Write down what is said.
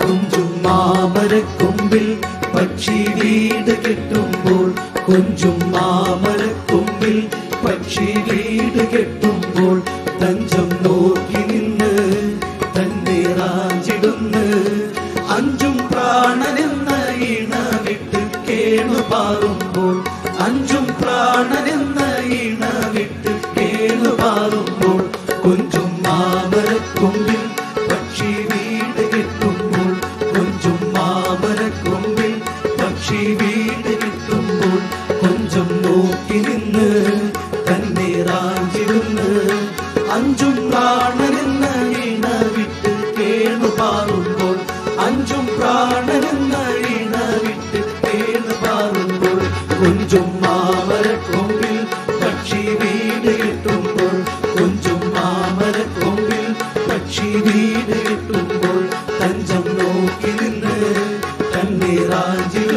കൊഞ്ചും മാമരക്കൊമ്പിൽ പക്ഷി വീട് കെട്ടുമ്പോൾ കൊഞ്ചും മാമരക്കൊമ്പിൽ പക്ഷി വീട് കെട്ടുമ്പോൾ തഞ്ചം നോക്കി നിന്ന് തന്നെ റാഞ്ചിടുന്ന് അഞ്ചും പ്രാണനെന്ന ഇണ വിട്ട് കേണു പാറുമ്പോൾ അഞ്ചും പ്രാണനെന്ന ഇണ വിട്ട് കേണു പാറുമ്പോൾ കൊഞ്ചും മാമരക്കൊമ്പിൽ പക്ഷി വീട് കെട്ടുമ്പോൾ കൊഞ്ചും മാമരക്കൊമ്പിൽ പക്ഷി വീട് കെട്ടുമ്പോൾ കൊഞ്ചം നോക്കി നിന്ന് തന്നെ റാഞ്ചിടുന്ന് അഞ്ചും പ്രാണനെന്ന ഇണ വിട്ട് കേണു പാറുമ്പോൾ അഞ്ചും പ്രാണനെന്ന ഇണ വിട്ട് കേണു പാറുമ്പോൾ കൊഞ്ചും മാമരക്കൊമ്പിൽ പക്ഷി വീട് കിട്ടുമ്പോൾ കൊഞ്ചും മാമരക്കൊമ്പിൽ പക്ഷി വീട് കിട്ടുമ്പോൾ തഞ്ചം നോക്കി നിന്ന് തന്നെ റാഞ്ചി